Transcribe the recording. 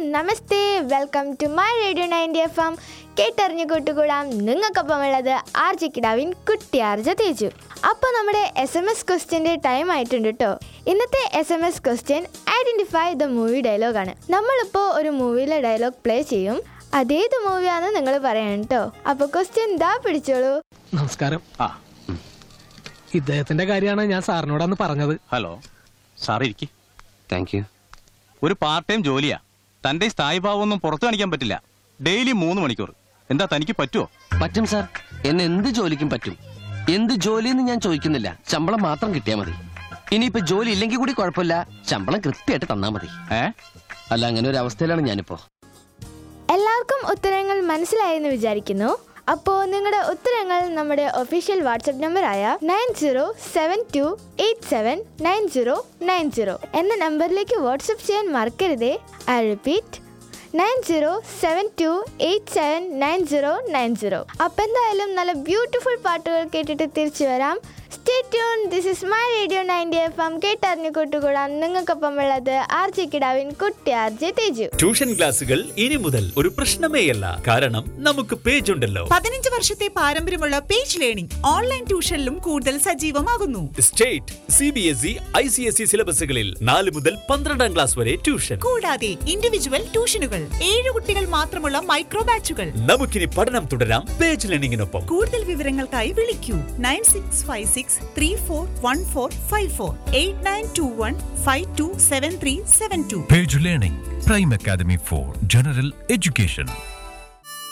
Namaste welcome to my radio ninety F M കേട്ടറിഞ്ഞു കൂട്ടുകൂടാം നിങ്ങൾക്കൊപ്പം ഉള്ളത് ആർ ജി കിടാവിൻ കുട്ടിയാർജ തേജു അപ്പോൾ നമ്മുടെ എസ് എം എസ് ക്വസ്റ്റ്യൻ്റെ ടൈം ആയിട്ടുണ്ട് കേട്ടോ ഇന്നത്തെ S M S question identify the movie ഡയലോഗാണ് നമ്മളിപ്പോൾ ഒരു മൂവിയിലെ ഡയലോഗ് പ്ലേ ചെയ്യും അതേത് മൂവിയാണെന്ന് നിങ്ങൾ പറയണം കേട്ടോ അപ്പോൾ ക്വസ്റ്റ്യൻ ദാ പിടിച്ചോളൂ നമസ്കാരം ആ ഇദ്ദേഹത്തിന്റെ കാര്യമാണ് ഞാൻ സാറിനോടന്ന് പറഞ്ഞത് ഹലോ സാർ ഇരിക്കി താങ്ക് യു ഒരു പാർട്ട് ടൈം ജോലിയാ തന്റെ ഈ സ്ഥായി ഭാവമൊന്നും പുറത്തു കാണിക്കാൻ പറ്റില്ല ഡെയിലി മൂന്ന് മണിക്കൂർ എന്താ തനിക്ക് പറ്റുമോ പറ്റും സാർ എന്നെ എന്ത് ജോലിക്കും പറ്റും എന്ത് ജോലിയെന്ന് ഞാൻ ചോദിക്കുന്നില്ല ശമ്പളം മാത്രം കിട്ടിയാൽ മതി ഇനിയിപ്പോ ജോലി ഇല്ലെങ്കിൽ കൂടി കുഴപ്പമില്ല ശമ്പളം കൃത്യമായിട്ട് തന്നാ മതി ഏ അല്ല അങ്ങനെ ഒരു അവസ്ഥയിലാണ് ഞാനിപ്പോ എല്ലാവർക്കും ഉത്തരങ്ങൾ മനസ്സിലായെന്ന് വിചാരിക്കുന്നു അപ്പോൾ നിങ്ങളുടെ ഉത്തരങ്ങൾ നമ്മുടെ ഒഫീഷ്യൽ വാട്സപ്പ് നമ്പറായ nine zero seven two eight seven nine zero nine zero എന്ന നമ്പറിലേക്ക് വാട്സപ്പ് ചെയ്യാൻ മറക്കരുതേ I repeat nine zero seven two eight seven nine zero nine zero അപ്പം എന്തായാലും നല്ല ബ്യൂട്ടിഫുൾ പാട്ടുകൾ കേട്ടിട്ട് തിരിച്ചു വരാം stay tune this is my radio ninety F M കേട്ടറിഞ്ഞു കൂട്ടുകൂടാൻ നിങ്ങൾക്കൊപ്പം ഉള്ളത് ആർ ജെ കിടാവിൻ കുട്ടി ആർ ജെ തേജു ട്യൂഷൻ ക്ലാസുകൾ ഇനി മുതൽ ഒരു പ്രശ്നമേയല്ല കാരണം നമുക്ക് പേജ് ഉണ്ടല്ലോ പതിനഞ്ച് വർഷത്തെ പാരമ്പര്യമുള്ള പേജ് ലേണിംഗ് ഓൺലൈൻ ട്യൂഷനിലും കൂടുതൽ സജീവമാകുന്നു state C B S E I C S E സിലബസുകളിൽ നാല് മുതൽ പന്ത്രണ്ടാം ക്ലാസ് വരെ ട്യൂഷൻ കൂടാതെ ഇൻഡിവിജ്വൽ ട്യൂഷനുകൾ ഏഴ് കുട്ടികൾ മാത്രമുള്ള മൈക്രോ ബാച്ചുകൾ നമുക്കിനി പഠനം തുടരാം പേജ് ലേണിംഗിനൊപ്പം കൂടുതൽ വിവരങ്ങൾക്കായി വിളിക്കൂ nine six five six three four one four five four eight nine two one five two seven three seven two Page Learning, Prime Academy for General Education.